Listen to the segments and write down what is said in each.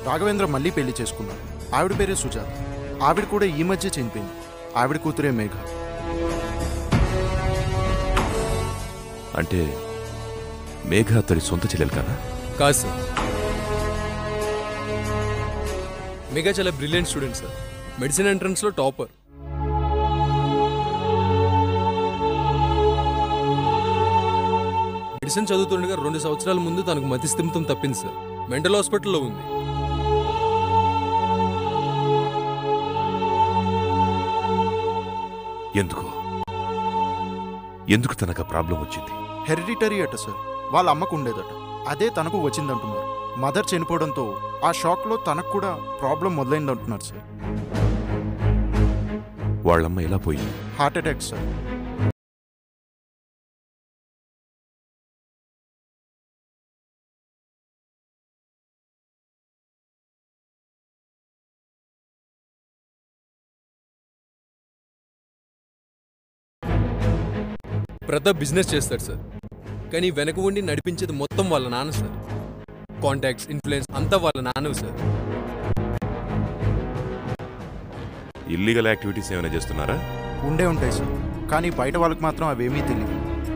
రాఘవేంద్ర మళ్ళీ పెళ్లి చేసుకున్నాడు ఆవిడ పేరే సుజాత ఆవిడ కూడా ఈ మధ్య చనిపోయింది ఆవిడ కూతురే మేఘ అంటే మేఘ అతడి సొంత చెల్లెలు కదా కాదు సార్ మెగా చాలా బ్రిలియంట్ స్టూడెంట్ సార్ మెడిసిన్ ఎంట్రన్స్లో టాపర్ మెడిసిన్ చదువుతుండగా రెండు సంవత్సరాల ముందు తనకు మతిస్థిమితం తప్పింది సార్ మెంటల్ హాస్పిటల్లో ఉంది ఎందుకు ఎందుకు తనకు ఆ ప్రాబ్లం వచ్చింది హెరిడిటరీ అట సార్ వాళ్ళ అమ్మకు ఉండేదట అదే తనకు వచ్చిందంటున్నారు మదర్ చనిపోవడంతో ఆ షాక్లో తనకు కూడా ప్రాబ్లం మొదలైందంటున్నారు సార్ వాళ్ళమ్మ ఎలా పోయింది heart attack sir Pratap business చేస్తాడు సార్ కానీ వెనక ఉండి నడిపించేది మొత్తం వాళ్ళ నాన్న సార్ కాంటాక్ట్స్ ఇన్ఫ్లుయెన్స్ అంతా వాళ్ళ నాన్నవి సార్ ఇల్లీగల్ యాక్టివిటీస్ ఏమైనా చేస్తున్నారా ఉండే ఉంటాయి సార్ కానీ బయట వాళ్ళకి మాత్రం అవేమీ తెలియదు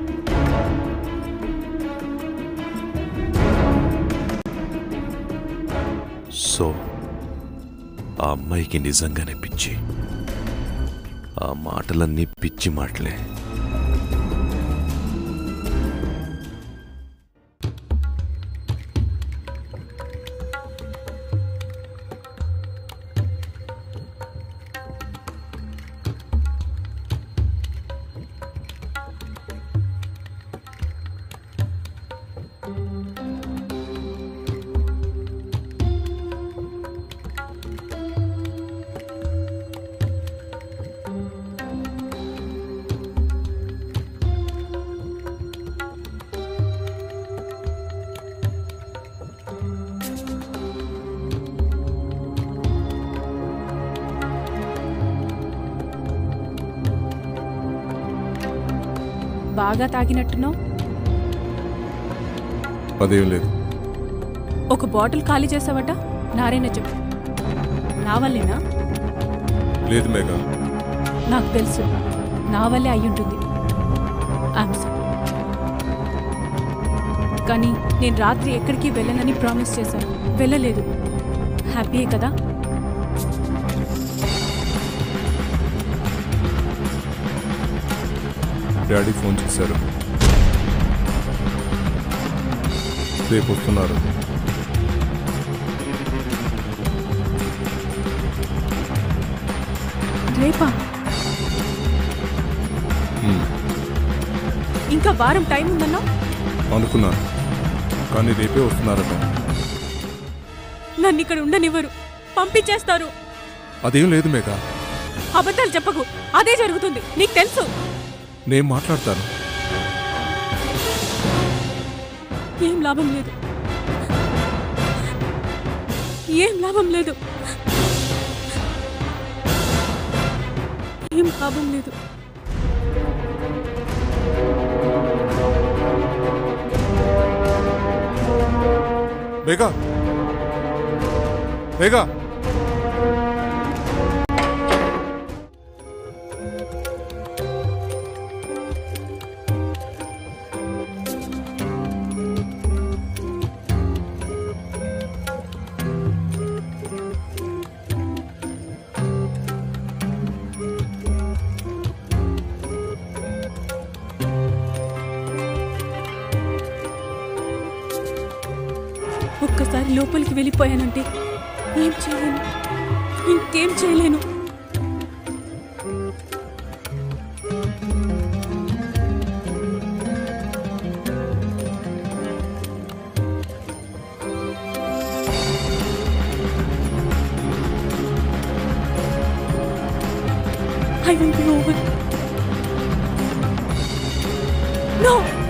సో ఆ అమ్మాయికి నిజంగానే పిచ్చి ఆ మాటలన్నీ పిచ్చి మాటలే బాగా తాగినట్టున్నావు అదేం లేదు ఒక బాటిల్ ఖాళీ చేసావట నారాయణ చెప్పు నా వల్లేనా లేదు మేఘా నాకు తెలుసు నా వల్లే అయ్యుంటుంది ఐఎమ్ సారీ కానీ నేను రాత్రి ఎక్కడికి వెళ్ళనని ప్రామిస్ చేశాను వెళ్ళలేదు హ్యాపీయే కదా డాడీ ఫోన్ చేశారు రేపు వస్తున్నారు రేపా హ్మ్, ఇంకా వారం టైం ఉందన్నా అనుకున్నాను కానీ రేపే వస్తున్నారట నన్ను ఇక్కడ ఉండనివ్వరు పంపించేస్తారు అదేం లేదు మేఘా అబద్ధాలు చెప్పకు అదే జరుగుతుంది నీకు తెలుసు నేను మాట్లాడతాను ఏం లాభం లేదు ఏం లాభం లేదు ఏం లాభం లేదు మేఘా మేఘా ఒక్కసారి లోపలికి వెళ్ళిపోయానంటే ఏం చేయలేను ఇంకేం చేయలేను I will be over. No!